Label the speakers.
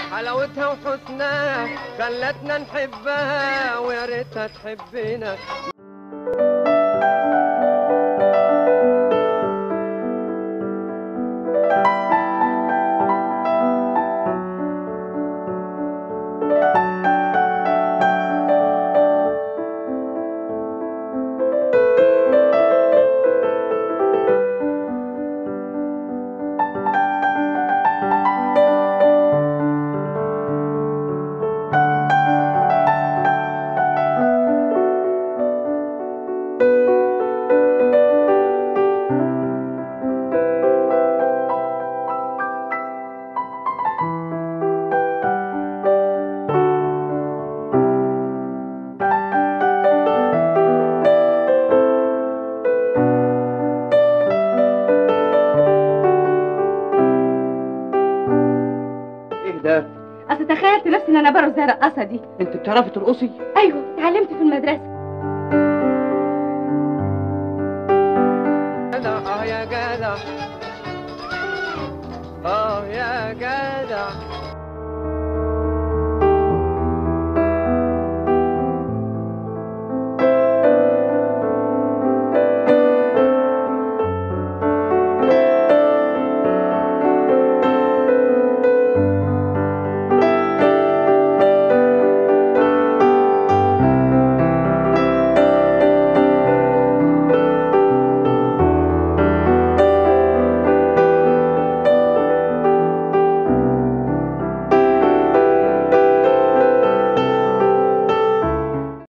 Speaker 1: حلاوتها وحسنها خلتنا نحبها ويا ريتها تحبنا
Speaker 2: ايه ده
Speaker 3: اصل تخيلت نفسي ان انا برقص زي الرقاصه دي
Speaker 2: انت بتعرفي ترقصي
Speaker 3: ايوه اتعلمت في المدرسه
Speaker 1: جدع اه يا جدع اه يا جدع